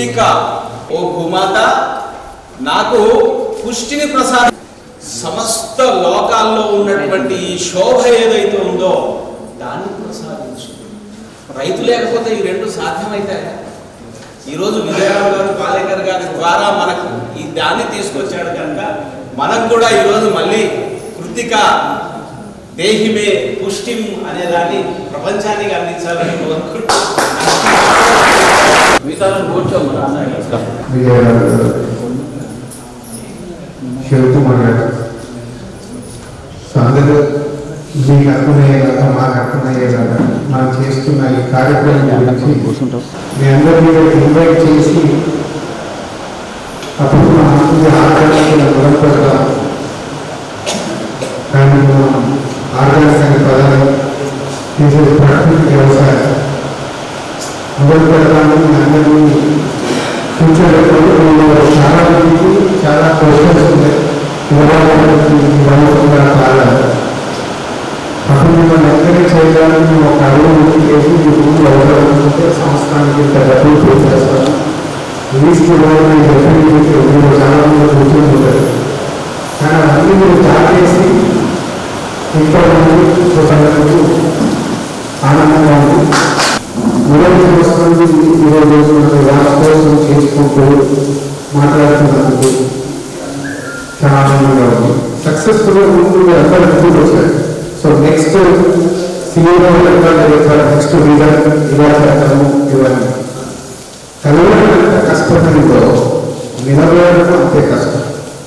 కృత్తిక ఓ భూమాత నాకు పుష్టిని ప్రసాద సమస్త లోకాల్లో ఉన్నటువంటి ఈ శోభ ఏదైతే ఉందో దాన్ని ప్రసాదించు రైతు లేకపోతే ఈ రెండు సాధ్యమవుతాయా ఈరోజు విజయరావు గారు పాలేకర్ గారి ద్వారా మనకు ఈ దాన్ని తీసుకొచ్చాడు కనుక మనకు కూడా ఈరోజు మళ్ళీ కృతిక దేహిమే పుష్టిం అనే దాన్ని ప్రపంచానికి అందించాలని కోరుకుంటున్నాను మిగతా కూర్చోమరా అన్న విజయనగరం శివకుమార్ గారు సో అందరూ మీకు అర్థమయ్యేలాగా మాకు అర్థమయ్యేలాగా మనం చేస్తున్న ఈ కార్యక్రమం గురించి మీ అందరినీ ఇన్వైట్ చేసి అప్పుడు మన అనుకునే ఆర్గానిక్ మొదలు పెడతాం కానీ మనం ఆర్గానిక్ అనే పదాలు తీసేది ప్రాథమిక వ్యవసాయం మొదలు పెడతామని మీ అందరినీ ఫ్యూచర్ చాలా మందికి చాలా క్వశ్చన్స్ ఉన్నాయి ఇవ్వకుండా చాలా అప్పుడు మిమ్మల్ని ఎంకరేజ్ చేయడానికి ఒక అడుగు ముందుకు వేసి మీ ముందు అవసరమైతే సంవత్సరానికి ఇంత డబ్బులు పే చేస్తాను లీస్ట్ ఇవ్వాలని చెప్పి మీరు చాలా మంది కూర్చొని ఉంటారు కానీ అవన్నీ మీరు స్టార్ట్ చేసి ఇంట్లో మంది ఒకరికి ఆనందంగా ఉంది ఇరవై సంవత్సరం నుంచి ఇరవై రోజులు వాళ్ళ కోసం చేసుకుంటూ మాట్లాడుతున్నందుకు చాలా ఆనందంగా ఉంది సక్సెస్ఫుల్గా ముందు అందరూ ముందుకు వచ్చారు సో నెక్స్ట్ సీఈఓ ఎట్లా జరుగుతారు నెక్స్ట్ రిజల్ట్ ఇలా చేద్దాము ఇవన్నీ కలవడం ఎంత కష్టపడిందో నిలబడడం అంతే కష్టం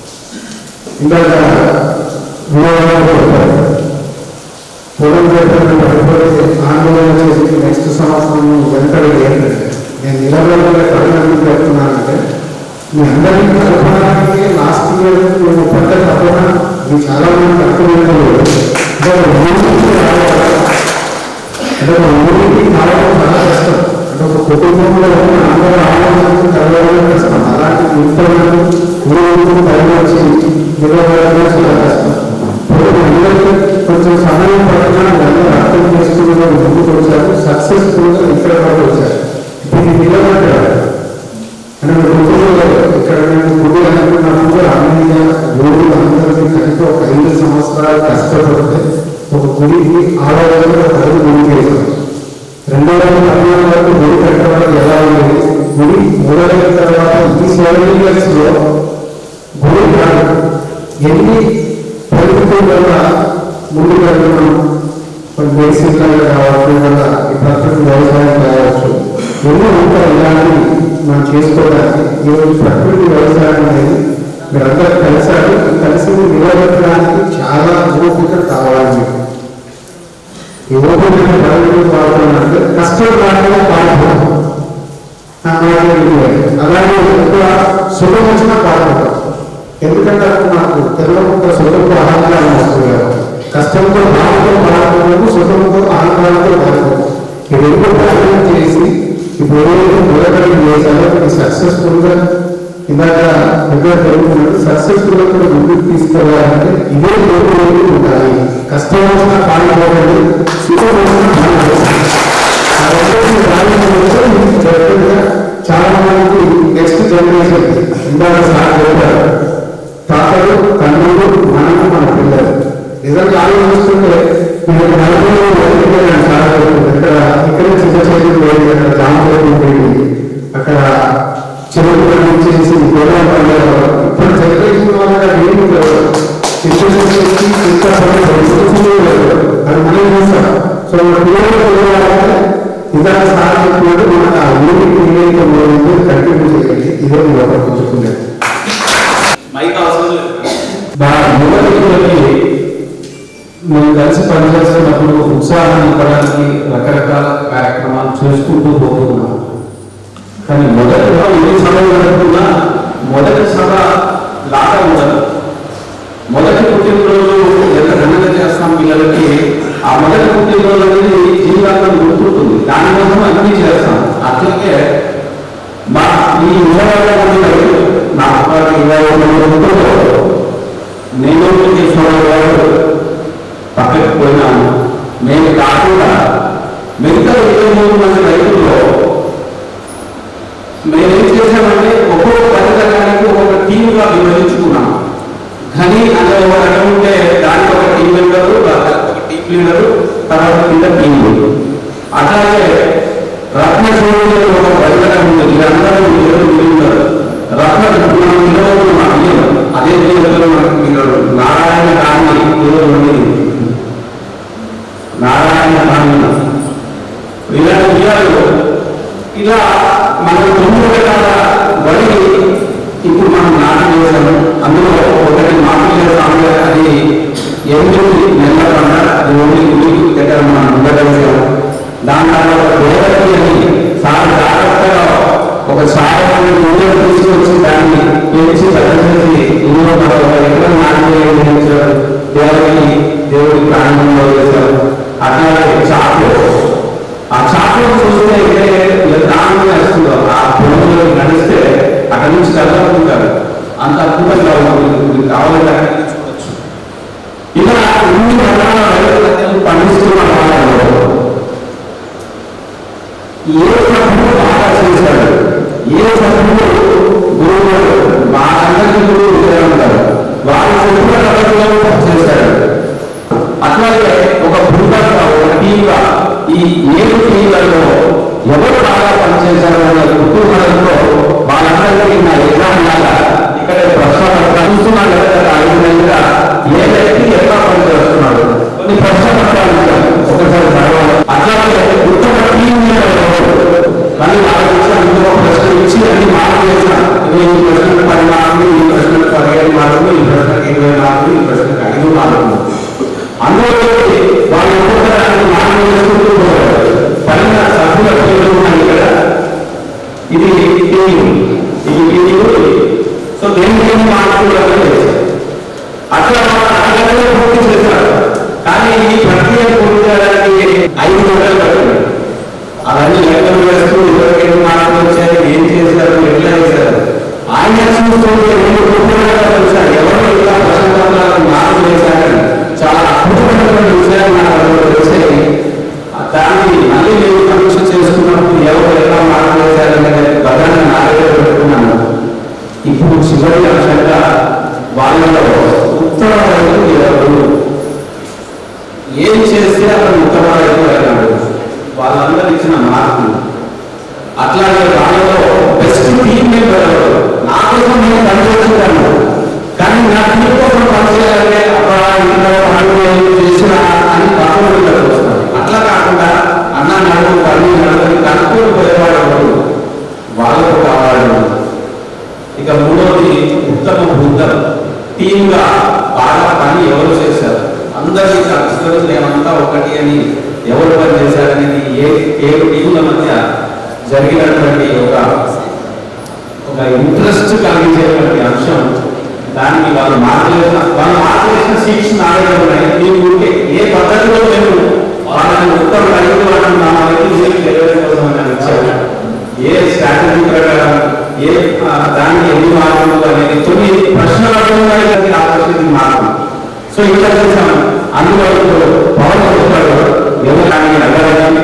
ఇందాక వినోదంలో చెప్పారు పొలం పేపర్ని పడిపోతే ఆందోళన చేసి నెక్స్ట్ సంవత్సరం వెంటనే ఏంటంటే నేను నిలబడలే పడినందుకు చెప్తున్నానంటే మీ అందరికీ కలపడానికి లాస్ట్ ఇయర్ మేము పడ్డ తప్పన మీ చాలా మంది అర్థమైనది అంటే ఒక ఊరికి రావాలి అంటే ఒక ఊరికి రావడం చాలా కష్టం అంటే ఒక కుటుంబంలో ఉన్న అందరూ ఆలోచనకు కలవడం కష్టం అలాంటి ఇంట్లో ఊరికి పైన వచ్చి నిలబడడం చాలా కష్టం ఇప్పుడు అందరికీ కొంచెం సమయం పడినా అందరూ అర్థం చేసుకునే ముందుకు వచ్చారు సక్సెస్ఫుల్గా ఇక్కడ వరకు వచ్చారు ఇప్పుడు ఇది నిలబడ్డారు అంటే రోజుల్లో ఇక్కడ నేను గుడి అనుకున్నప్పుడు అన్నయ్య గుడి అందరికీ కలిపి ఒక ఐదు సంవత్సరాలు కష్టపడితే ఒక గుడికి ఆడవాళ్ళు ఒక ఐదు గుడి చేశాం రెండు వేల పద్నాలుగు వరకు గుడి కట్టడం ఎలా ఉండేది గుడి మొదలైన తర్వాత ఈ సెవెన్ ఇయర్స్ లో గుడి కాదు ఎన్ని పరిస్థితుల వల్ల ముందుకు వెళ్తున్నాం కొన్ని బేసిక్ కావచ్చు వల్ల ఈ ప్రకృతి వ్యవసాయం కావచ్చు ఎన్నో ఉంటాయి ఇలాంటివి మనం చేసుకోవడానికి ఈరోజు ప్రకృతి వ్యవసాయం అనేది మీరందరూ కలిసారు కలిసి నిలబెట్టడానికి చాలా ఓపిక కావాలి మీకు ఈ ఓపిక బయటకు వాడుతున్నారంటే కష్టం రాకుండా పాడుకుంటాం అలాగే ఎక్కువ సుఖం వచ్చినా పాడుకుంటాం ఎందుకంటే అప్పుడు నాకు తెలియకుండా సుఖంతో అహంకారం వస్తుంది కదా. కష్టంతో బాధతో బాధపడము సుఖంతో ఆనందంతో బాధపడము ఈ రెండు ప్రయత్నం చేసి ఇప్పుడు ఏదైతే మొదటి చేశారో ఇది సక్సెస్ఫుల్ గా ఇందాక దగ్గర జరుగుతున్నట్టు సక్సెస్ఫుల్ గా కూడా ముందుకు తీసుకెళ్ళాలంటే ఇదే కోరుకోవాలి ఉండాలి కష్టం వచ్చినా పాల్గొనండి సుఖం వచ్చినా పాల్గొనండి ఆ రెండింటిని రాయడం మీకు డెఫినెట్గా చాలా మంది నెక్స్ట్ జనరేషన్ ఇందాక సార్ చెప్పారు తాతలు తండ్రులు మనకు మన పిల్లలు నిజంగా ఆలోచిస్తుంటే మీరు నలుగురు వెళ్ళిపోయాను సార్ ఇక్కడ ఇక్కడ చిన్న చేతులు లేదు అక్కడ జాములు ఉండేది అక్కడ చెరువు పండించేసి గొడవ పడలేదు ఇప్పుడు జనరేషన్ వాళ్ళ ఏమి లేదు సిచ్యువేషన్ వచ్చి ఇంకా అది మనం చూస్తాం సో పిల్లలు పిల్లలు ఇందాక సార్ చెప్పినట్టు మనకు ఆ ఊరికి ఏదైతే ఉందో కంటిన్యూ చేయాలి ఇదే మీరు ఒకరు కూర్చుకునేది మైక్ అవసరం లేదు నా యువకులకి మేము కలిసి పనిచేస్తున్నప్పుడు ఉత్సాహం ఇవ్వడానికి రకరకాల కార్యక్రమాలు చేసుకుంటూ పోతున్నాం కానీ మొదటిగా ఎన్ని సభలు జరుగుతున్నా మొదటి సభ లాగా ఉండదు మొదటి పుట్టినరోజు ఎంత ఘనంగా చేస్తాం పిల్లలకి ఆ మొదటి పుట్టినరోజు అనేది జీవితాంతం గుర్తుంటుంది దానికోసం అన్ని చేస్తాం అట్లాగే మా ఈ ఇరవై మంది రైతులు నా అబ్బాయి ఇరవై మంది నేను ఈశ్వరరావు గారు పక్కకి పోయినాను నేను కాకుండా మిగతా ఇరవై మూడు మంది రైతుల్లో మేమేం చేసి ఒక రకం ఉంటే దానికి ఒక టీం మెంబరు ఒక టీం లీడరు తర్వాత కింద టీం అట్లాగే రత్న చూడలేదు ఒక పరిగణ ఉంటుంది వీరందరూ ఏదో ఉంటారు రత్న మనం పిల్లలు అయ్యారు అదే పిల్లలు మనకు పిల్లలు నారాయణ కాని పిల్లలు ఉండేది నారాయణ కాని ఇలాంటి విషయాలు ఇలా మనం తొమ్మిది రకాల వరి ఇప్పుడు మనం నాటం చేశాము అందులో ఒకటి మామూలుగా సాంగ్ అది ఎనిమిది నెలల పంట అది ఓన్లీ గుడికి దగ్గర మనం ఉండగలిగాము దాని తర్వాత దేవతకి అని చాలా జాగ్రత్తగా ఒక సాధారణ మూలం తీసుకొచ్చి దాన్ని పెంచి చేసి ఇందులో మనం ఒక ఎకరం నాటం చేయించారు దేవతకి దేవుడి ప్రాణంలో చేశారు అట్లాగే చాట్లు ఆ చాట్లో చూస్తే ఏ దానంగా వస్తుందో ఆ పొలంలో నడిస్తే అక్కడి నుంచి కదలకుంటారు అంత అద్భుతంగా ఉంటుంది మీకు కావాలంటే అక్కడి నుంచి చూడొచ్చు ఇలా ఇన్ని రకాల రైతులు పండిస్తున్న వాళ్ళలో ఏ సభ్యుడు బాగా చేశాడు ఏ సభ్యుడు గురువు వాళ్ళందరికీ గురువు ఇదే ఉంటారు వాళ్ళు చెప్పిన పద్ధతిలో చేశాడు అట్లాగే ఒక బృందంగా ఒక టీంగా ఈ ఏడు టీంలలో ఎవరు బాగా పనిచేశారో అనే కుతూహలంతో వాళ్ళందరికీ నా ఎగ్జామ్ లాగా ఇక్కడ ప్రశ్న చూస్తున్నాను కదా ఐదు నెలలుగా ఏ వ్యక్తి ఎట్లా పనిచేస్తున్నాడు కొన్ని ప్రశ్న పత్రాలు ఇచ్చాను. ఒకసారి చదవాలి అట్లాగే ఉత్తమ టీం మళ్ళీ నాలుగు ఇచ్చాను ఇందులో ప్రశ్న ఇచ్చి అన్ని మార్కులు వేసాను ఈ ప్రశ్నకు పది మార్కులు ఈ ప్రశ్నకు పదిహేను మార్కులు ఈ ప్రశ్నకు ఇరవై మార్కులు ఈ ప్రశ్నకు ఐదు మార్కులు అందులో వాళ్ళు ఒక్కొక్కదాన్ని మార్పులు చేసుకుంటూ పోయారు పైన సభ్యుల పేర్లు ఉన్నాయి ఇక్కడ ఇది టీం ఇది టీం సో దేనికి ఎన్ని మార్పులు అనేది అట్లా అలాగే పూర్తి చేశారు కానీ ఈ ప్రక్రియ పూర్తి చేయడానికి ఐదు గంటలు పట్టింది అవన్నీ లెక్కలు వేస్తూ ఎవరికైనా మార్పులు వచ్చాయి ఏం చేశారు ఎట్లా చేశారు ఆయన చూస్తుంటే రెండు కుటుంబాలుగా చూశారు ఎవరు ఇలా ప్రశ్నపత్రాలకు మార్పులు వేశారని చాలా అద్భుతమైనటువంటి విషయాలు నాకు అందులో తెలిసాయి దాన్ని మళ్ళీ నేను సమీక్ష చేసుకున్నప్పుడు ఎవరు ఎలా మార్పులు వేశారనే భద్రంగా నా దగ్గర పెట్టుకున్నాను ఇప్పుడు చివరి అంశంగా వాళ్ళలో ఉత్తర రైతులు ఎవరు ఏం చేస్తే అతను ఉత్తర రైతు అయినాడు వాళ్ళందరూ ఇచ్చిన మార్కులు అట్లాగే వాళ్ళలో బెస్ట్ టీం మెంబర్ ఎవరు నా కోసం నేను పనిచేస్తున్నాను కానీ నా టీం కోసం పనిచేయాలంటే అబ్బా ఇంట్లో పనులు ఏం చేసినా అని పక్కన వెళ్ళారు అట్లా కాకుండా అన్న నడుము పని నడుము కనుక్కొని పోయేవాడు ఎవరు వాళ్ళకు కావాలి ఇక మూడవది ఉత్తమ బృందం టీమ్గా బాగా పని ఎవరు చేశారు అందరికీ కలిసి మేమంతా ఒకటి అని ఎవరు పని చేశారనేది ఏ ఏడు టీముల మధ్య జరిగినటువంటి ఒక ఒక ఇంట్రెస్ట్ కలిగించేటువంటి అంశం దానికి వాళ్ళు మార్చేసిన వాళ్ళు మార్చేసిన సీట్స్ నా దగ్గర ఉన్నాయి మీరు ఉంటే ఏ పద్ధతిలో మేము వాళ్ళని ఉత్తమ రైతు అంటున్నాం అనేది మీరు తెలియడం కోసం అని ఇచ్చారు ఏ స్ట్రాటజీ ప్రకారం ఏ ఆ, దానికి ఎన్ని మార్పులు అనేది కొన్ని ప్రశ్నలు అడగడానికి ఆకర్షించి మార్పు సో ఇట్లా చేసాం అందులో ఇప్పుడు పవన్ చెప్తాడు ఎవరు కానీ నగరాన్ని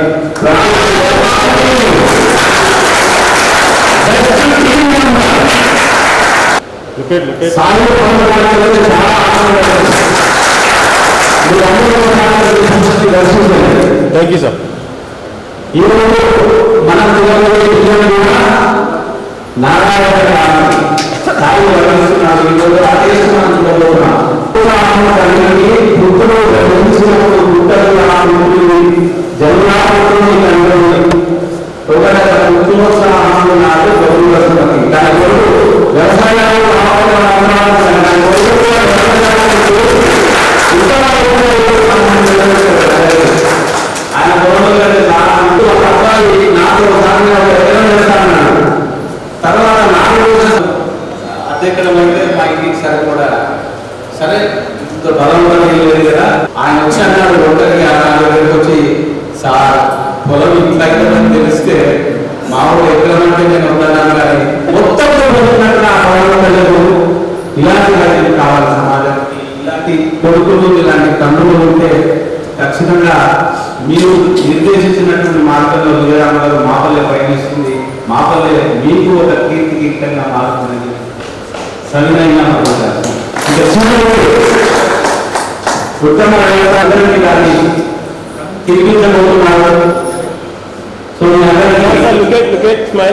రిపీట్ రిపీట్ సాయి పవన్ చాలా ఆనందంగా మీరందరూ కూడా దర్శించండి థ్యాంక్ యూ సార్ ఈరోజు మనం చూడబోయే విజయం కూడా నారాయణ గారి స్థాయి వర్ణిస్తున్నాడు ఈరోజు రాజేష్ మనం చూడబోతున్నాం ఉత్సాహం కలిగి పుట్టులో జన్మించినప్పుడు పుట్టలు ఉంటుంది జన్మాపుతుంది కంటుంది ఒకట ఉద్యోగోత్సాహం నాడు గౌరవ వస్తుంది దాని కొరకు వ్యవసాయాలు కావాలని అవసరాలు ఉన్నాయి. దాని కొరకు కూడా వ్యవసాయానికి ఉత్తమ ఆయన గౌరవం గారి అంటూ ఒక అబ్బాయి నాకు ఒకసారి ఒక ఎకరం వేస్తానన్నాడు తర్వాత నాలుగు రోజులు అధ్యక్షం అయితే మా ఇంటికి సరే కూడా సరే ఇంత బలం కూడా ఏం లేదు కదా ఆయన వచ్చి అన్నాడు ఒక్కరికి ఆ నాలుగు దగ్గరికి వచ్చి సార్ పొలం ఇంట్లో అని తెలిస్తే మా ఊరు ఎకరం అంటే నేను ఉన్నాను కానీ మొత్తం పోతున్నట్టు నా పొలం తెలియదు ఇలాంటి వాటికి కావాలి సమాజానికి ఇలాంటి కొడుకులు ఇలాంటి తండ్రులు ఉంటే ఖచ్చితంగా మీరు నిర్దేశించినటువంటి మార్గంలో విజయరామ గారు మాపల్లె పయనిస్తుంది మాపల్లె మీకు ఒక కీర్తి కీర్తంగా మారుతుంది సవినయంగా అనుకుంటారు ఇక ఉత్తమ రైతులందరికీ దాన్ని తిరిగించబోతున్నారు సో మీ అందరికీ Sir, look at, look at, smile.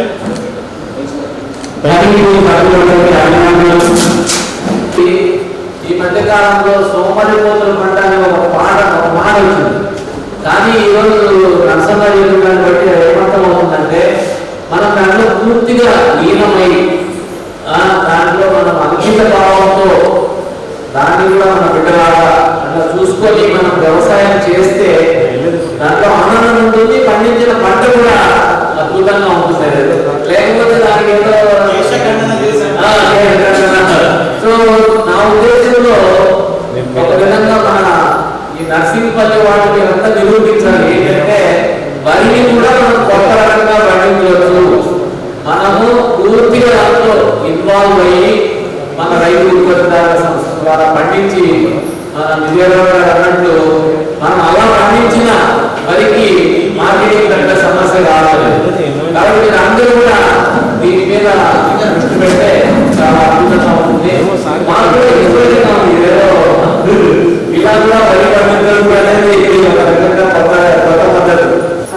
Thank you సభ్యులందరికీ అభినందనలు ఈ- ఈ మధ్య కాలంలో సోమరిపోతుల పంట అనే ఒక పాట ఒక మాట వచ్చింది కానీ ఈరోజు నరసన్న జీవితాన్ని బట్టి ఏమర్థం అవుతుందంటే మనం దాంట్లో పూర్తిగా లీనమై ఆ, దాంట్లో మనం అంకిత భావంతో దాన్ని కూడా మన బిడ్డలాగా అట్లా చూసుకొని మనం వ్యవసాయం చేస్తే దాంట్లో ఆనందం ఉంటుంది పండించిన పంట కూడా అద్భుతంగా ఉంటుంది లేకపోతే దానికి ఏదో కేశఖండన చేశాం. ఆ, కేశఖండన. సో నా ఉద్దేశంలో ఒక విధంగా మన ఈ నర్సింగ్పల్లి వాటిని అంతా నిరూపించాలి ఏంటంటే వరిని కూడా మనం కొత్త రకంగా పండించవచ్చు మనము పూర్తిగా దాంట్లో ఇన్వాల్వ్ అయ్యి మన రైతు ఉత్పత్తిదారుల సంస్థ ద్వారా పండించి మన విజయవాడ గారు అన్నట్టు మనం అలా పండించిన వరికి మార్కెటింగ్ పెద్ద సమస్య రావట్లేదు కాబట్టి మీరు అందరూ కూడా దీని మీద దృష్టి పెడితే చాలా అద్భుతంగా ఉంటుంది మాకు కూడా ఇన్స్పిరేషన్గా ఉంది ఏదో ఇలా కూడా వరి పండించడం అనేది ఇది ఒక రకంగా కొత్త కొత్త పద్ధతి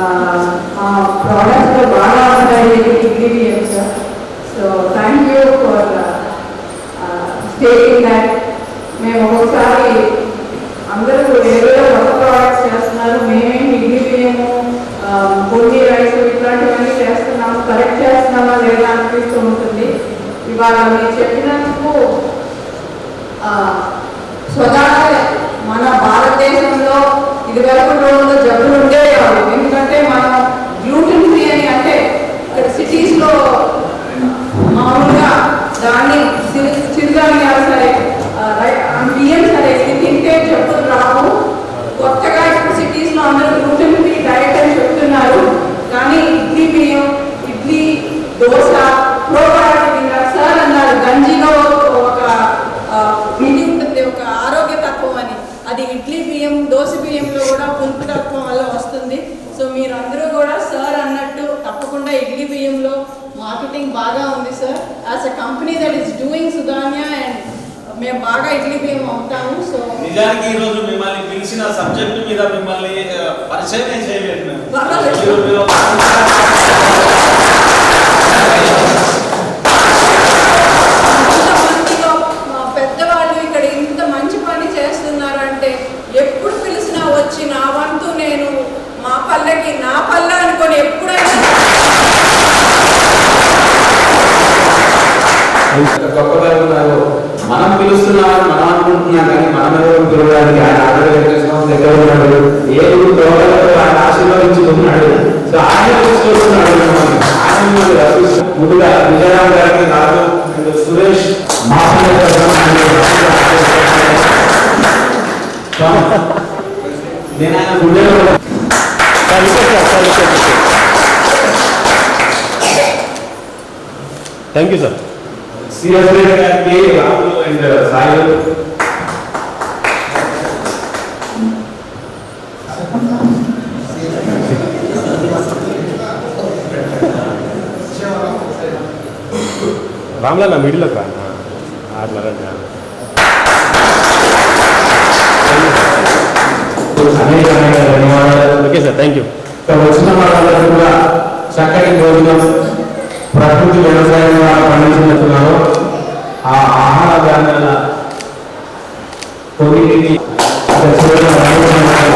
ప్రోడక్ట్స్ బాగా ఉంటాయి ingredients so thank you for stating that మేము ఒక్కొక్కసారి అందరూ ఏవేదో కొత్త ప్రోడక్ట్స్ చేస్తున్నారు మేమేమి ఇడ్లీ బియ్యము పొడి రైస్ ఇట్లాంటివన్నీ చేస్తున్నాము కరెక్ట్ చేస్తున్నామా లేదా అనిపిస్తూ ఉంటుంది ఇవాళ మీరు చెప్పినందుకు ఆ, స్వతహాగా మన భారతదేశంలో ఇదివరకు రోజుల్లో జబ్బులు ఉండేవి కాదు ఎందుకంటే మనం గ్లూటెన్ ఫ్రీ అని అంటే ఇక్కడ సిటీస్లో మామూలుగా దాన్ని చిరు చిరుధాన్యాలు సరే ఆ, రై- ఆ, బియ్యం సరే ఇది తింటే జబ్బులు రావు కొత్తగా ఇప్పుడు సిటీస్లో అందరూ గ్లూటెన్ ఫ్రీ డైట్ అని చెప్తున్నారు కానీ ఇడ్లీ బియ్యం ఇడ్లీ దోశ ప్రోబయాటిక్ ఇంకా సార్ అన్నారు గంజిలో ఒక ఆ, ఇది ఉంటుంది ఒక ఆరోగ్య తత్వం అని అది ఇడ్లీ బియ్యం దోశ బియ్యంలో కూడా పులుపు తత్వం వల్ల వస్తుంది సో మీరు అందరూ కూడా సార్ అన్నట్టు తప్పకుండా ఇడ్లీ బియ్యంలో మార్కెటింగ్ బాగా ఉంది sir as a company that is doing Sudhanya and మేము బాగా ఇడ్లీ బియ్యం అవుతాము సో నిజానికి ఈ రోజు మిమ్మల్ని పిలిచిన సబ్జెక్ట్ మీద మిమ్మల్ని ఆ, పరిచయం చేయలేదు మేము. పర్వాలేదు. మీరు- మీరు ఇంతమందిలో మా పెద్దవాళ్ళు ఇక్కడ ఇంత మంచి పని చేస్తున్నారు అంటే ఎప్పుడు పిలిచినా వచ్చి నా వంతు నేను మా పల్లెకి నా పల్లె అనుకొని ఎప్పుడైనా ఎంత గొప్పగా ఉన్నారు మనం పిలుస్తున్నామని మనం అనుకుంటున్నాం కానీ మనం ఎవరు పిలవడానికి ఆయన ఆల్రెడీ వెంకటేశ్వర దగ్గర ఉన్నాడు ఏడు దోగలతో ఆయన ఆశీర్వదించుకున్నాడు సో ఆయన తీసుకొస్తున్నాడు మిమ్మల్ని. ఆయన మిమ్మల్ని రక్షిస్తూ ముందుగా విజయరామ్ గారికి రాజు అండ్ సురేష్ మా పల్లె తరఫున ఆయన నేను ఆయన గుండెలో Sir, look at, sir, sir, look at, look at. Thank you, sir. CS గారికి రాహుల్ అండ్ సాయి రామ్లా నా మిడిల్లోకి రా అట్లా రండి అనేక అనేక ధన్యవాదాలు ఓకే సార్ థ్యాంక్ యూ ఇక్కడ వచ్చిన వాళ్ళందరూ కూడా చక్కటి భోజనం ప్రకృతి వ్యవసాయం ద్వారా పండించినట్టున్నారు ఆ ఆహార ధాన్యాల కొన్నిటిని ఇక్కడ చూడడం అనుభవం.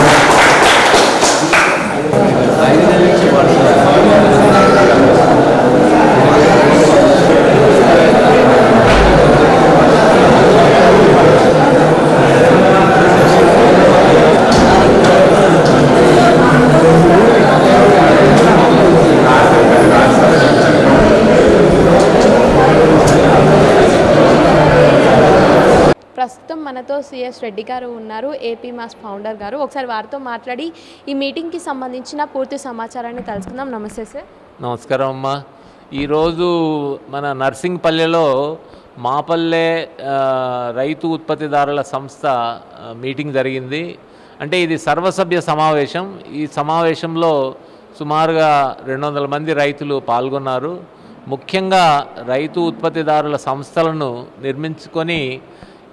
ప్రస్తుతం మనతో సిఎస్ రెడ్డి గారు ఉన్నారు ఏపీ మాస్ ఫౌండర్ గారు ఒకసారి వారితో మాట్లాడి ఈ మీటింగ్కి సంబంధించిన పూర్తి సమాచారాన్ని తెలుసుకుందాం నమస్తే సార్ నమస్కారం అమ్మా ఈరోజు మన నర్సింగ్పల్లెలో మాపల్లె ఆ, రైతు ఉత్పత్తిదారుల సంస్థ ఆ, మీటింగ్ జరిగింది అంటే ఇది సర్వసభ్య సమావేశం ఈ సమావేశంలో సుమారుగా రెండు వందల మంది రైతులు పాల్గొన్నారు ముఖ్యంగా రైతు ఉత్పత్తిదారుల సంస్థలను నిర్మించుకొని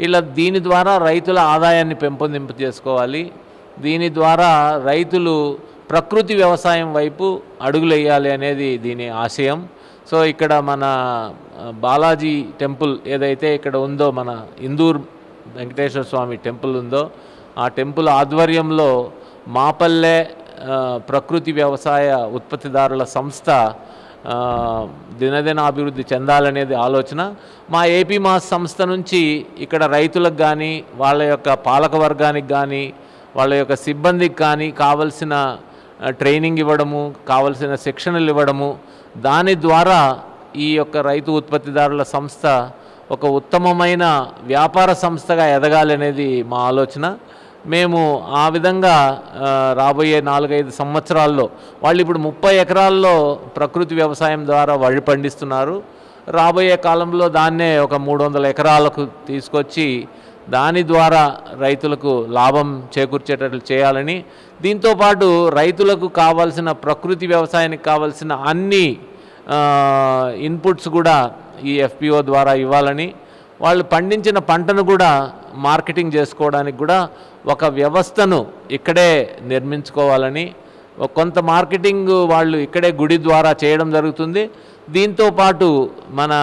ఇలా దీని ద్వారా రైతుల ఆదాయాన్ని పెంపొందింపు చేసుకోవాలి దీని ద్వారా రైతులు ప్రకృతి వ్యవసాయం వైపు అడుగులేయాలి అనేది దీని ఆశయం సో ఇక్కడ మన ఆ, బాలాజీ టెంపుల్ ఏదైతే ఇక్కడ ఉందో మన ఇందూర్ వెంకటేశ్వర స్వామి టెంపుల్ ఉందో ఆ టెంపుల్ ఆధ్వర్యంలో మాపల్లె ఆ, ప్రకృతి వ్యవసాయ ఉత్పత్తిదారుల సంస్థ ఆ, దినదిన అభివృద్ధి చెందాలనేది ఆలోచన మా ఏపీ మా సంస్థ నుంచి ఇక్కడ రైతులకు కానీ వాళ్ళ యొక్క పాలక వర్గానికి కానీ వాళ్ళ యొక్క సిబ్బందికి కానీ కావలసిన ఆ, ట్రైనింగ్ ఇవ్వడము కావలసిన శిక్షణలు ఇవ్వడము దాని ద్వారా ఈ యొక్క రైతు ఉత్పత్తిదారుల సంస్థ ఒక ఉత్తమమైన వ్యాపార సంస్థగా ఎదగాలి అనేది మా ఆలోచన మేము ఆ విధంగా ఆ, రాబోయే నాలుగైదు సంవత్సరాల్లో వాళ్ళు ఇప్పుడు ముప్పై ఎకరాల్లో ప్రకృతి వ్యవసాయం ద్వారా వరి పండిస్తున్నారు రాబోయే కాలంలో దాన్నే ఒక మూడు వందల ఎకరాలకు తీసుకొచ్చి దాని ద్వారా రైతులకు లాభం చేకూర్చేటట్లు చేయాలని దీంతోపాటు రైతులకు కావాల్సిన ప్రకృతి వ్యవసాయానికి కావాల్సిన అన్ని ఆ, ఇన్పుట్స్ కూడా ఈ ఎఫ్పిఓ ద్వారా ఇవ్వాలని వాళ్ళు పండించిన పంటను కూడా మార్కెటింగ్ చేసుకోవడానికి కూడా ఒక వ్యవస్థను ఇక్కడే నిర్మించుకోవాలని ఒక కొంత మార్కెటింగ్ వాళ్ళు ఇక్కడే గుడి ద్వారా చేయడం జరుగుతుంది దీంతో పాటు మన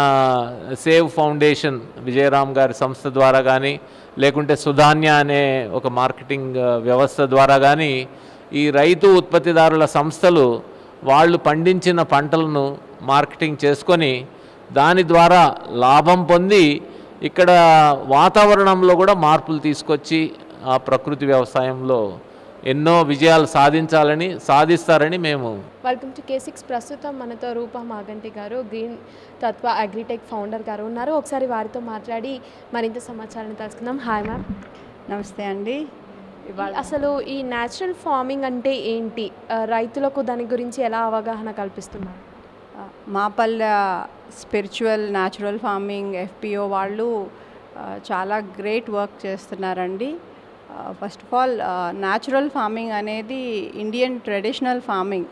సేవ్ ఫౌండేషన్ విజయరామ్ గారి సంస్థ ద్వారా కానీ లేకుంటే సుధాన్య అనే ఒక మార్కెటింగ్ ఆ, వ్యవస్థ ద్వారా కానీ ఈ రైతు ఉత్పత్తిదారుల సంస్థలు వాళ్ళు పండించిన పంటలను మార్కెటింగ్ చేసుకొని దాని ద్వారా లాభం పొంది ఇక్కడ వాతావరణంలో కూడా మార్పులు తీసుకొచ్చి ఆ ప్రకృతి వ్యవసాయంలో ఎన్నో విజయాలు సాధించాలని సాధిస్తారని మేము వెల్కమ్ టు కే సిక్స్ ప్రస్తుతం మనతో రూపా మాగంటి గారు గ్రీన్ తత్వ అగ్రిటెక్ ఫౌండర్ గారు ఉన్నారు ఒకసారి వారితో మాట్లాడి మరింత సమాచారాన్ని తెలుసుకుందాం హాయ్ మ్యామ్ నమస్తే అండి ఇవాళ అసలు ఈ న్యాచురల్ ఫార్మింగ్ అంటే ఏంటి ఆ, రైతులకు దాని గురించి ఎలా అవగాహన కల్పిస్తున్నారు ఆ, మాపల్లె స్పిరిచువల్ న్యాచురల్ ఫార్మింగ్ ఎఫ్పిఓ వాళ్ళు ఆ, చాలా గ్రేట్ వర్క్ చేస్తున్నారండి first of all natural farming అనేది ఇండియన్ ట్రెడిషనల్ ఫార్మింగ్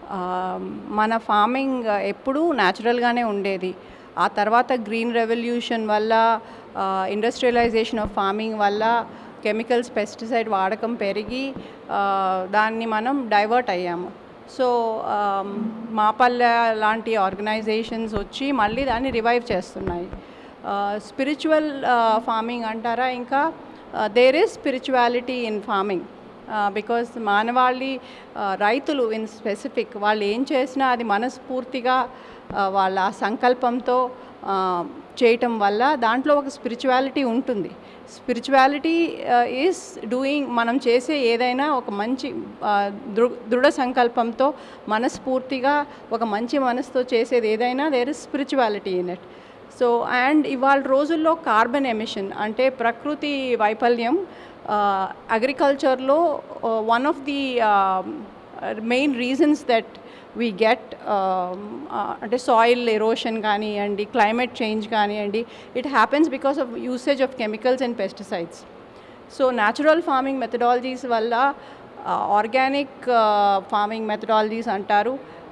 మన ఫార్మింగ్ ఎప్పుడూ న్యాచురల్గానే ఉండేది ఆ తర్వాత గ్రీన్ రెవల్యూషన్ వల్ల ఇండస్ట్రియలైజేషన్ ఆఫ్ ఫార్మింగ్ వల్ల కెమికల్స్ పెస్టిసైడ్ వాడకం పెరిగి ఆ, దాన్ని మనం డైవర్ట్ అయ్యాము సో మాపల్లె లాంటి ఆర్గనైజేషన్స్ వచ్చి మళ్ళీ దాన్ని రివైవ్ చేస్తున్నాయి స్పిరిచువల్ ఫార్మింగ్ అంటారా ఇంకా there is spirituality in farming because మానవాళి ఆ, రైతులు ఇన్ స్పెసిఫిక్ వాళ్ళు ఏం చేసినా అది మనస్ఫూర్తిగా ఆ, వాళ్ళ ఆ సంకల్పంతో ఆ, చేయటం వల్ల దాంట్లో ఒక స్పిరిచువాలిటీ ఉంటుంది స్పిరిచువాలిటీ ఈజ్ డూయింగ్ మనం చేసే ఏదైనా ఒక మంచి ఆ, దృ దృఢ సంకల్పంతో మనస్ఫూర్తిగా ఒక మంచి మనసుతో చేసేది ఏదైనా there is spirituality in it so and ఇవాళ రోజుల్లో కార్బన్ ఎమిషన్ అంటే ప్రకృతి వైఫల్యం అగ్రికల్చర్లో one of the main reasons that we get అంటే సాయిల్ ఎరోషన్ కానివ్వండి క్లైమేట్ చేంజ్ కానివ్వండి it happens because of usage of chemicals and pesticides so natural farming methodologies వల్ల ఆర్గానిక్ ఫార్మింగ్ మెథడాలజీస్ అంటారు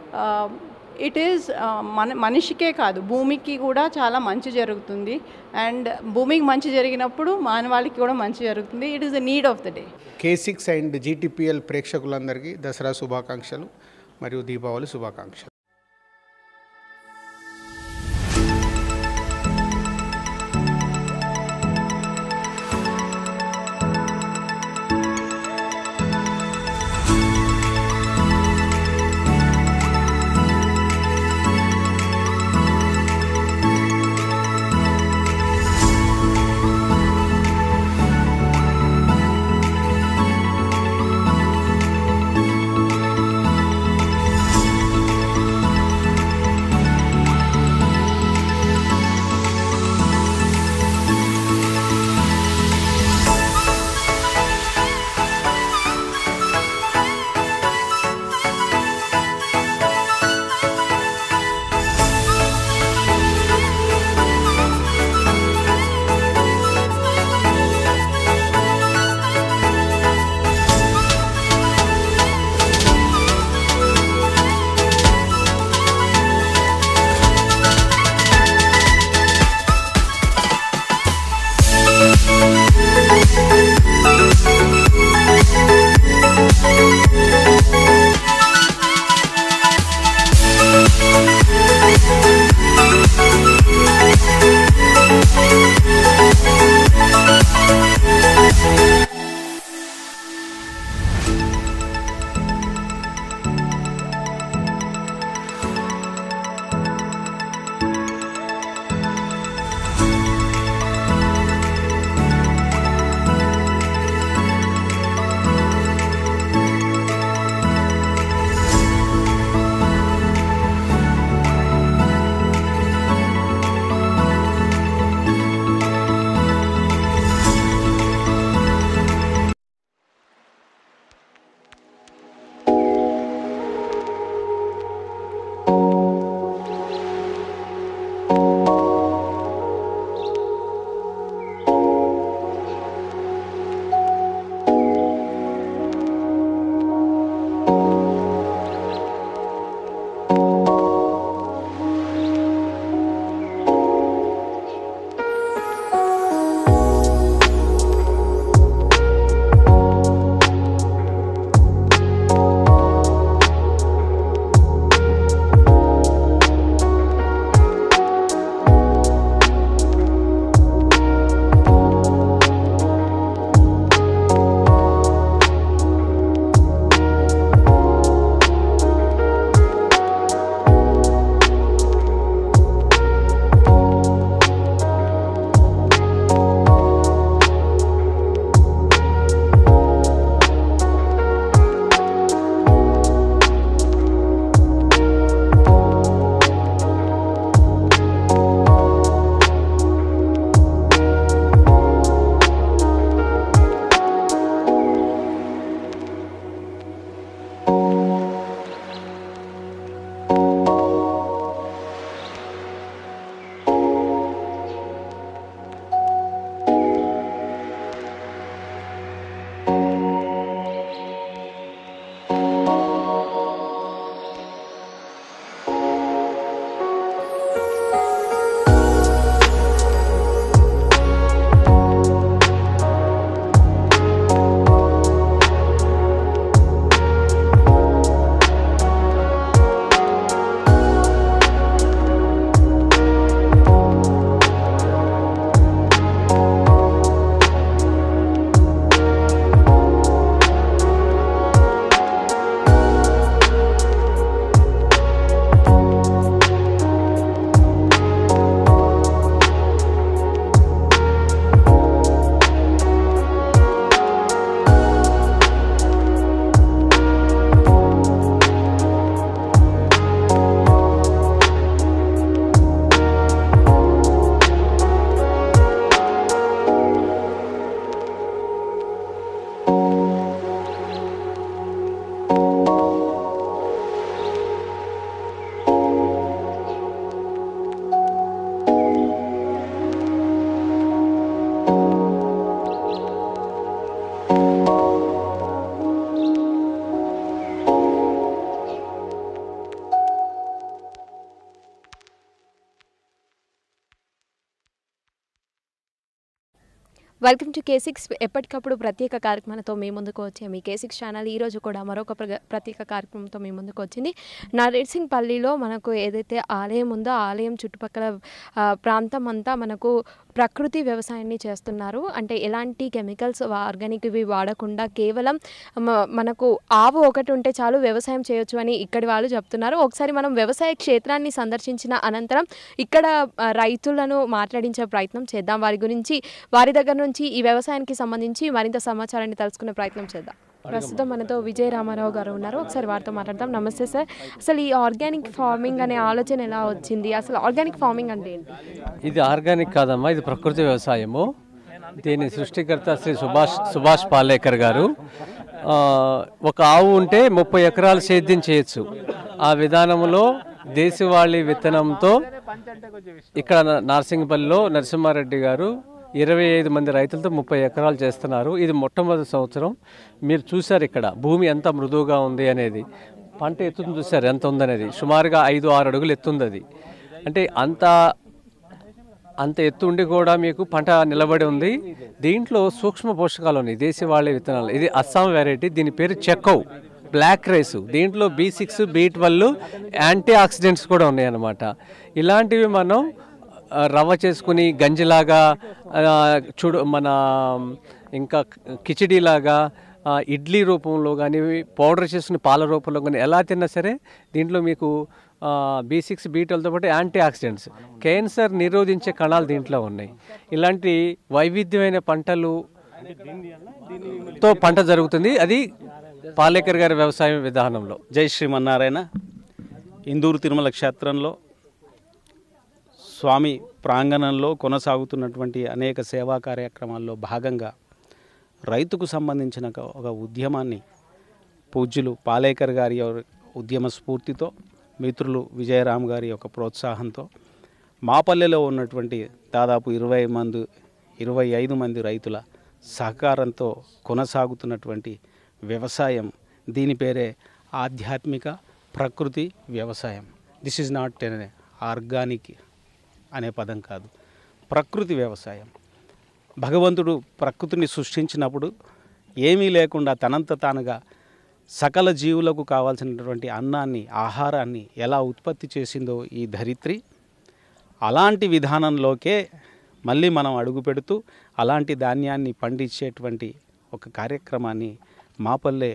ఇట్ ఈస్ మన మనిషికే కాదు భూమికి కూడా చాలా మంచి జరుగుతుంది అండ్ భూమికి మంచి జరిగినప్పుడు మానవాళికి కూడా మంచి జరుగుతుంది it is the need of the day K six and GTPL ప్రేక్షకులందరికీ దసరా శుభాకాంక్షలు మరియు దీపావళి శుభాకాంక్షలు Sri welcome to K six ఎప్పటికప్పుడు ప్రత్యేక కార్యక్రమాలతో మీ ముందుకు వచ్చే మీ కే సిక్స్ ఛానల్ ఈరోజు కూడా మరొక ప్ర- ప్రత్యేక కార్యక్రమంతో మీ ముందుకు వచ్చింది నరేసింగ్పల్లిలో మనకు ఏదైతే ఆలయం ఉందో ఆ ఆలయం చుట్టుపక్కల ఆ, ప్రాంతం అంతా మనకు ప్రకృతి వ్యవసాయాన్ని చేస్తున్నారు అంటే ఎలాంటి కెమికల్స్ ఆర్గానిక్ ఇవి వాడకుండా కేవలం మ- మనకు ఆవు ఒకటి ఉంటే చాలు వ్యవసాయం చేయొచ్చు అని ఇక్కడి వాళ్ళు చెప్తున్నారు ఒకసారి మనం వ్యవసాయ క్షేత్రాన్ని సందర్శించిన అనంతరం ఇక్కడ ఆ, రైతులను మాట్లాడించే ప్రయత్నం చేద్దాం వారి గురించి వారి దగ్గర నుంచి ఈ వ్యవసాయానికి సంబంధించి మరింత సమాచారాన్ని తెలుసుకునే ప్రయత్నం చేద్దాం ప్రస్తుతం మనతో విజయ రామారావు గారు ఉన్నారు ఒకసారి వారితో మాట్లాడదాం నమస్తే సార్ అసలు ఈ ఆర్గానిక్ ఫార్మింగ్ అనే ఆలోచన ఎలా వచ్చింది అసలు ఆర్గానిక్ ఫార్మింగ్ అంటే ఏంటి ఇది ఆర్గానిక్ కాదమ్మా ఇది ప్రకృతి వ్యవసాయము దీని సృష్టికర్త శ్రీ సుభాష్ సుభాష్ పాలేకర్ గారు ఆ, ఒక ఆవు ఉంటే ముప్పై ఎకరాలు సేద్యం చేయొచ్చు ఆ విధానంలో దేశవాళీ విత్తనంతో ఇక్కడ న- నార్సింగపల్లిలో నరసింహారెడ్డి గారు ఇరవై ఐదు మంది రైతులతో ముప్పై ఎకరాలు చేస్తున్నారు ఇది మొట్టమొదటి సంవత్సరం మీరు చూశారు ఇక్కడ భూమి ఎంత మృదువుగా ఉంది అనేది పంట ఎత్తుని చూశారు ఎంత ఉందనేది సుమారుగా ఐదు ఆరు అడుగులు ఎత్తుంది అది అంటే అంత అంత ఎత్తు ఉండి కూడా మీకు పంట నిలబడి ఉంది దీంట్లో సూక్ష్మ పోషకాలు ఉన్నాయి దేశవాళీ విత్తనాలు ఇది అస్సాం వెరైటీ దీని పేరు చెక్కవ్ బ్లాక్ రైస్ దీంట్లో B six B twelve antioxidants కూడా ఉన్నాయి అన్నమాట ఇలాంటివి మనం ఆ, రవ్వ చేసుకుని గంజిలాగా ఆ, చూడు మన ఇంకా కిచిడీలాగా ఆ, ఇడ్లీ రూపంలో కానీ పౌడర్ చేసుకుని పాల రూపంలో కానీ ఎలా తిన్నా సరే దీంట్లో మీకు బీ సిక్స్ బీ ట్వెల్వ్తో పాటు యాంటీ ఆక్సిడెంట్స్ క్యాన్సర్ నిరోధించే కణాలు దీంట్లో ఉన్నాయి ఇలాంటి వైవిధ్యమైన పంటలు తో పంట జరుగుతుంది అది పాలేకర్ గారి వ్యవసాయ విధానంలో జై శ్రీమన్నారాయణ ఇందూరు తిరుమల క్షేత్రంలో స్వామి ప్రాంగణంలో కొనసాగుతున్నటువంటి అనేక సేవా కార్యక్రమాల్లో భాగంగా రైతుకు సంబంధించిన ఒక- ఒక ఉద్యమాన్ని పూజ్యులు పాలేకర్ గారి యొక్క ఉద్యమ స్ఫూర్తితో మిత్రులు విజయరామ్ గారి యొక్క ప్రోత్సాహంతో మాపల్లెలో ఉన్నటువంటి దాదాపు ఇరవై మంది ఇరవై ఐదు మంది రైతుల సహకారంతో కొనసాగుతున్నటువంటి వ్యవసాయం దీని పేరే ఆధ్యాత్మిక ప్రకృతి వ్యవసాయం this is not an organic అనే పదం కాదు ప్రకృతి వ్యవసాయం భగవంతుడు ప్రకృతిని సృష్టించినప్పుడు ఏమీ లేకుండా తనంత తానుగా సకల జీవులకు కావాల్సినటువంటి అన్నాన్ని ఆహారాన్ని ఎలా ఉత్పత్తి చేసిందో ఈ ధరిత్రి అలాంటి విధానంలోకే మళ్ళీ మనం అడుగు పెడుతూ అలాంటి ధాన్యాన్ని పండించేటువంటి ఒక కార్యక్రమాన్ని మాపల్లె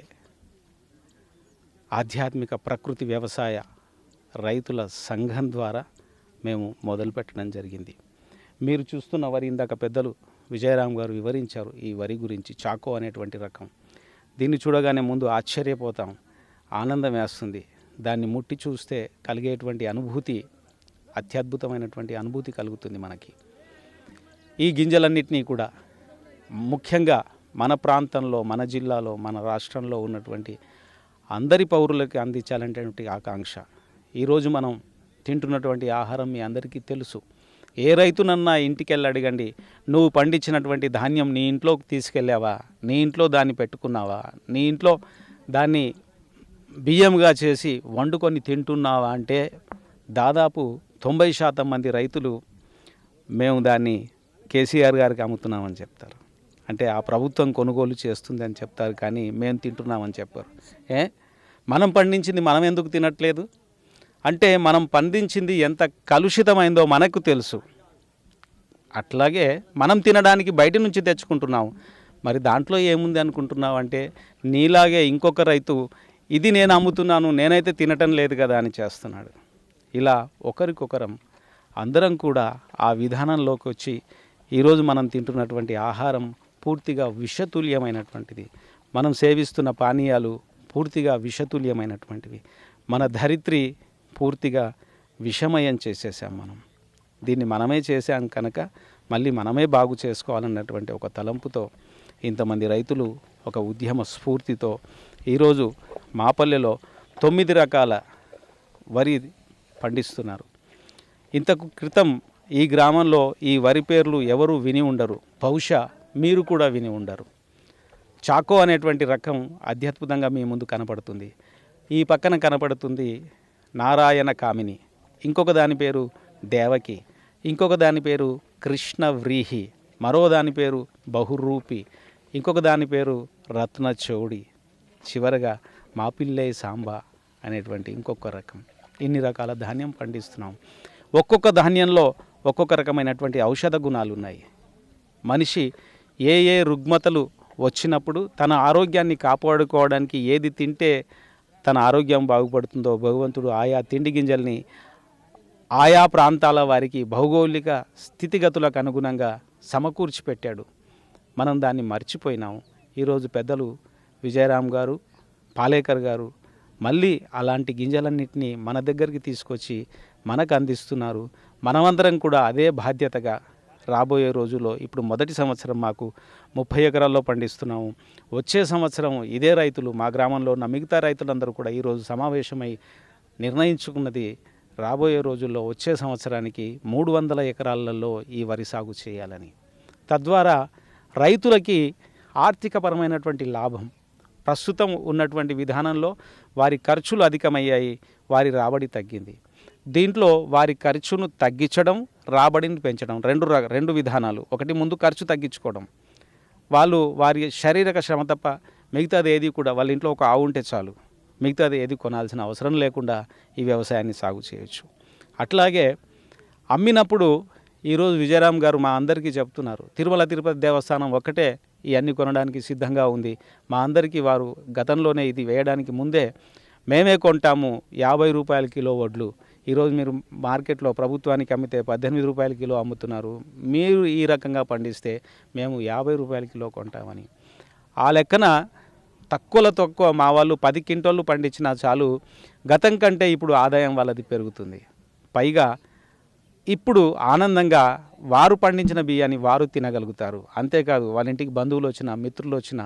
ఆధ్యాత్మిక ప్రకృతి వ్యవసాయ రైతుల సంఘం ద్వారా మేము మొదలుపెట్టడం జరిగింది మీరు చూస్తున్న వరి ఇందాక పెద్దలు విజయరామ్ గారు వివరించారు ఈ వరి గురించి చాకో అనేటువంటి రకం దీన్ని చూడగానే ముందు ఆశ్చర్యపోతాం ఆనందం వేస్తుంది దాన్ని ముట్టి చూస్తే కలిగేటువంటి అనుభూతి అత్యద్భుతమైనటువంటి అనుభూతి కలుగుతుంది మనకి ఈ గింజలన్నింటినీ కూడా ముఖ్యంగా మన ప్రాంతంలో మన జిల్లాలో మన రాష్ట్రంలో ఉన్నటువంటి అందరి పౌరులకి అందించాలనేటువంటి ఆకాంక్ష ఈరోజు మనం తింటున్నటువంటి ఆహారం మీ అందరికీ తెలుసు ఏ రైతునన్నా ఇంటికి వెళ్ళి అడగండి నువ్వు పండించినటువంటి ధాన్యం నీ ఇంట్లోకి తీసుకెళ్ళావా నీ ఇంట్లో దాన్ని పెట్టుకున్నావా నీ ఇంట్లో దాన్ని బియ్యంగా చేసి వండుకొని తింటున్నావా అంటే దాదాపు తొంభై శాతం మంది రైతులు మేము దాన్ని కేసీఆర్ గారికి అమ్ముతున్నామని చెప్తారు అంటే ఆ ప్రభుత్వం కొనుగోలు చేస్తుంది అని చెప్తారు కానీ మేము తింటున్నామని చెప్పారు ఏ మనం పండించింది మనం ఎందుకు తినట్లేదు అంటే మనం పండించింది ఎంత కలుషితమైందో మనకు తెలుసు అట్లాగే మనం తినడానికి బయట నుంచి తెచ్చుకుంటున్నాం మరి దాంట్లో ఏముంది అనుకుంటున్నావు అంటే నీలాగే ఇంకొక రైతు ఇది నేను అమ్ముతున్నాను నేనైతే తినటం లేదు కదా అని చేస్తున్నాడు ఇలా ఒకరికొకరం అందరం కూడా ఆ విధానంలోకి వచ్చి ఈరోజు మనం తింటున్నటువంటి ఆహారం పూర్తిగా విషతుల్యమైనటువంటిది మనం సేవిస్తున్న పానీయాలు పూర్తిగా విషతుల్యమైనటువంటివి మన ధరిత్రి పూర్తిగా విషమయం చేసేసాం మనం దీన్ని మనమే చేశాం కనుక మళ్ళీ మనమే బాగు చేసుకోవాలన్నటువంటి ఒక తలంపుతో ఇంతమంది రైతులు ఒక ఉద్యమ స్ఫూర్తితో ఈరోజు మాపల్లెలో తొమ్మిది రకాల వరి పండిస్తున్నారు ఇంతకు క్రితం ఈ గ్రామంలో ఈ వరి పేర్లు ఎవరు విని ఉండరు బహుశా మీరు కూడా విని ఉండరు చాకో అనేటువంటి రకం అత్యద్భుతంగా మీ ముందు కనపడుతుంది ఈ పక్కన కనపడుతుంది నారాయణ కామిని ఇంకొక దాని పేరు దేవకి ఇంకొక దాని పేరు కృష్ణ వ్రీహి మరో దాని పేరు బహురూపి ఇంకొక దాని పేరు రత్న చౌడి చివరగా మాపిల్లే సాంబా అనేటువంటి ఇంకొక రకం ఇన్ని రకాల ధాన్యం పండిస్తున్నాం ఒక్కొక్క ధాన్యంలో ఒక్కొక్క రకమైనటువంటి ఔషధ గుణాలు ఉన్నాయి మనిషి ఏ ఏ రుగ్మతలు వచ్చినప్పుడు తన ఆరోగ్యాన్ని కాపాడుకోవడానికి ఏది తింటే తన ఆరోగ్యం బాగుపడుతుందో భగవంతుడు ఆయా తిండి గింజల్ని ఆయా ప్రాంతాల వారికి భౌగోళిక స్థితిగతులకు అనుగుణంగా సమకూర్చి పెట్టాడు మనం దాన్ని మర్చిపోయినాం ఈరోజు పెద్దలు విజయరామ్ గారు పాలేకర్ గారు మళ్ళీ అలాంటి గింజలన్నింటినీ మన దగ్గరికి తీసుకొచ్చి మనకు అందిస్తున్నారు మనమందరం కూడా అదే బాధ్యతగా రాబోయే రోజుల్లో ఇప్పుడు మొదటి సంవత్సరం మాకు ముప్పై ఎకరాల్లో పండిస్తున్నాము వచ్చే సంవత్సరం ఇదే రైతులు మా గ్రామంలో ఉన్న మిగతా రైతులందరూ కూడా ఈరోజు సమావేశమై నిర్ణయించుకున్నది రాబోయే రోజుల్లో వచ్చే సంవత్సరానికి మూడు వందల ఎకరాలలో ఈ వరి సాగు చేయాలని తద్వారా రైతులకి ఆర్థికపరమైనటువంటి లాభం ప్రస్తుతం ఉన్నటువంటి విధానంలో వారి ఖర్చులు అధికమయ్యాయి వారి రాబడి తగ్గింది దీంట్లో వారి ఖర్చును తగ్గించడం రాబడిని పెంచడం రెండు ర- రెండు విధానాలు ఒకటి ముందు ఖర్చు తగ్గించుకోవడం వాళ్ళు వారి శారీరక శ్రమ తప్ప మిగతాది ఏది కూడా వాళ్ళ ఇంట్లో ఒక ఆవు ఉంటే చాలు మిగతాది ఏది కొనాల్సిన అవసరం లేకుండా ఈ వ్యవసాయాన్ని సాగు చేయొచ్చు అట్లాగే అమ్మినప్పుడు ఈరోజు విజయరామ్ గారు మా అందరికీ చెప్తున్నారు తిరుమల తిరుపతి దేవస్థానం ఒక్కటే ఇవన్నీ కొనడానికి సిద్ధంగా ఉంది మా అందరికీ వారు గతంలోనే ఇది వేయడానికి ముందే మేమే కొంటాము యాభై రూపాయల కిలో వడ్లు ఈరోజు మీరు మార్కెట్లో ప్రభుత్వానికి అమ్మితే పద్దెనిమిది రూపాయల కిలో అమ్ముతున్నారు మీరు ఈ రకంగా పండిస్తే మేము యాభై రూపాయల కిలో కొంటామని ఆ లెక్కన తక్కువలో తక్కువ మా వాళ్ళు పది క్వింటాళ్ళు పండించినా చాలు గతం కంటే ఇప్పుడు ఆదాయం వాళ్ళది పెరుగుతుంది పైగా ఇప్పుడు ఆనందంగా వారు పండించిన బియ్యాన్ని వారు తినగలుగుతారు అంతేకాదు వాళ్ళ ఇంటికి బంధువులు వచ్చిన మిత్రులు వచ్చిన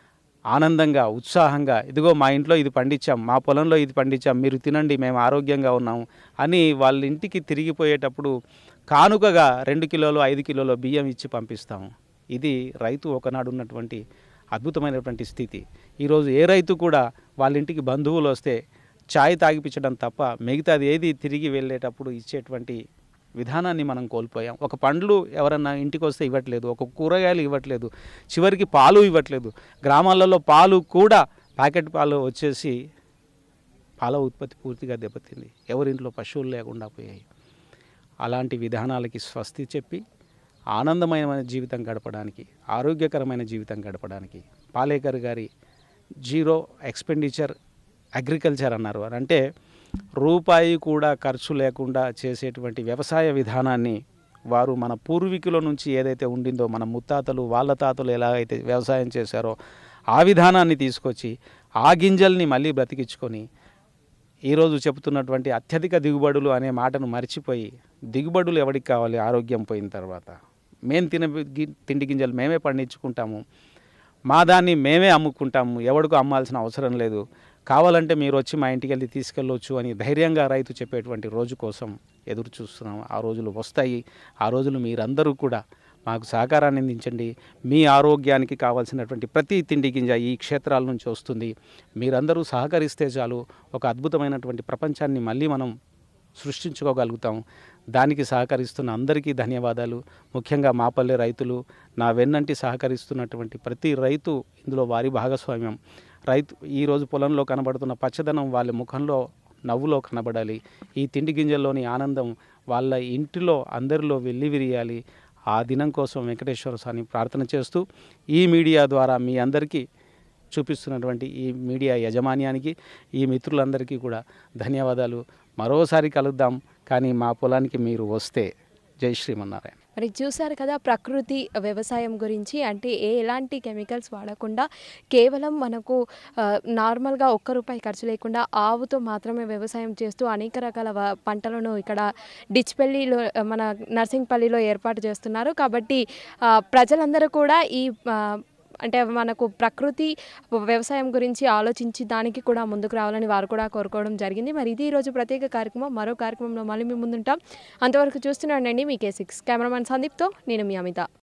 ఆనందంగా ఉత్సాహంగా ఇదిగో మా ఇంట్లో ఇది పండించాం మా పొలంలో ఇది పండించాం మీరు తినండి మేము ఆరోగ్యంగా ఉన్నాం అని వాళ్ళ ఇంటికి తిరిగిపోయేటప్పుడు కానుకగా రెండు కిలోలు ఐదు కిలోలు బియ్యం ఇచ్చి పంపిస్తాము ఇది రైతు ఒకనాడు ఉన్నటువంటి అద్భుతమైనటువంటి స్థితి ఈరోజు ఏ రైతు కూడా వాళ్ళ ఇంటికి బంధువులు వస్తే ఛాయ్ తాగిపించడం తప్ప మిగతాది ఏది తిరిగి వెళ్ళేటప్పుడు ఇచ్చేటువంటి విధానాన్ని మనం కోల్పోయాం ఒక పండ్లు ఎవరన్నా ఇంటికి వస్తే ఇవ్వట్లేదు ఒక కూరగాయలు ఇవ్వట్లేదు చివరికి పాలు ఇవ్వట్లేదు గ్రామాలలో పాలు కూడా ప్యాకెట్ పాలు వచ్చేసి పాల ఉత్పత్తి పూర్తిగా దెబ్బతింది ఎవరింట్లో పశువులు లేకుండా పోయాయి అలాంటి విధానాలకి స్వస్తి చెప్పి ఆనందమైన జీవితం గడపడానికి ఆరోగ్యకరమైన జీవితం గడపడానికి పాలేకర్ గారి జీరో ఎక్స్పెండిచర్ అగ్రికల్చర్ అన్నారు అని అంటే రూపాయి కూడా ఖర్చు లేకుండా చేసేటువంటి వ్యవసాయ విధానాన్ని వారు మన పూర్వీకుల నుంచి ఏదైతే ఉండిందో మన ముత్తాతలు వాళ్ళ తాతలు ఎలా అయితే వ్యవసాయం చేశారో ఆ విధానాన్ని తీసుకొచ్చి ఆ గింజల్ని మళ్ళీ బ్రతికించుకొని ఈరోజు చెబుతున్నటువంటి అత్యధిక దిగుబడులు అనే మాటను మర్చిపోయి దిగుబడులు ఎవరికి కావాలి ఆరోగ్యం పోయిన తర్వాత మేము తిన గి- తిండి గింజలు మేమే పండించుకుంటాము మా దాన్ని మేమే అమ్ముకుంటాము ఎవడికి అమ్మాల్సిన అవసరం లేదు కావాలంటే మీరు వచ్చి మా ఇంటికి వెళ్ళి తీసుకెళ్ళొచ్చు అని ధైర్యంగా రైతు చెప్పేటువంటి రోజు కోసం ఎదురు చూస్తున్నాం ఆ రోజులు వస్తాయి ఆ రోజులు మీరందరూ కూడా మాకు సహకారాన్ని అందించండి మీ ఆరోగ్యానికి కావాల్సినటువంటి ప్రతి తిండి గింజ ఈ క్షేత్రాల నుంచి వస్తుంది మీరందరూ సహకరిస్తే చాలు ఒక అద్భుతమైనటువంటి ప్రపంచాన్ని మళ్ళీ మనం సృష్టించుకోగలుగుతాం దానికి సహకరిస్తున్న అందరికీ ధన్యవాదాలు ముఖ్యంగా మాపల్లె రైతులు నా వెన్నంటి సహకరిస్తున్నటువంటి ప్రతి రైతు ఇందులో వారి భాగస్వామ్యం రైతు ఈరోజు పొలంలో కనబడుతున్న పచ్చదనం వాళ్ళ ముఖంలో నవ్వులో కనబడాలి ఈ తిండి గింజల్లోని ఆనందం వాళ్ళ ఇంటిలో అందరిలో వెళ్ళి విరియాలి ఆ దినం కోసం వెంకటేశ్వర స్వామి ప్రార్థన చేస్తూ ఈ మీడియా ద్వారా మీ అందరికీ చూపిస్తున్నటువంటి ఈ మీడియా యజమాన్యానికి ఈ మిత్రులందరికీ కూడా ధన్యవాదాలు మరోసారి కలుద్దాం కానీ మా పొలానికి మీరు వస్తే జై శ్రీమన్నారాయణ మరి చూశారు కదా ప్రకృతి వ్యవసాయం గురించి అంటే ఏ ఎలాంటి కెమికల్స్ వాడకుండా కేవలం మనకు ఆ, నార్మల్గా ఒక్క రూపాయి ఖర్చు లేకుండా ఆవుతో మాత్రమే వ్యవసాయం చేస్తూ అనేక రకాల వ- పంటలను ఇక్కడ డిచ్పల్లిలో ఆ, మన నర్సింగ్పల్లిలో ఏర్పాటు చేస్తున్నారు కాబట్టి ఆ, ప్రజలందరూ కూడా ఈ ఆ, అంటే మనకు ప్రకృతి వ్యవసాయం గురించి ఆలోచించి దానికి కూడా ముందుకు రావాలని వారు కూడా కోరుకోవడం జరిగింది మరి ఇది ఈరోజు ప్రత్యేక కార్యక్రమం మరో కార్యక్రమంలో మళ్ళీ మీ ముందుంటాం అంతవరకు చూస్తున్నానండి మీ కే సిక్స్ కెమెరామెన్ సందీప్తో నేను మీ అమిత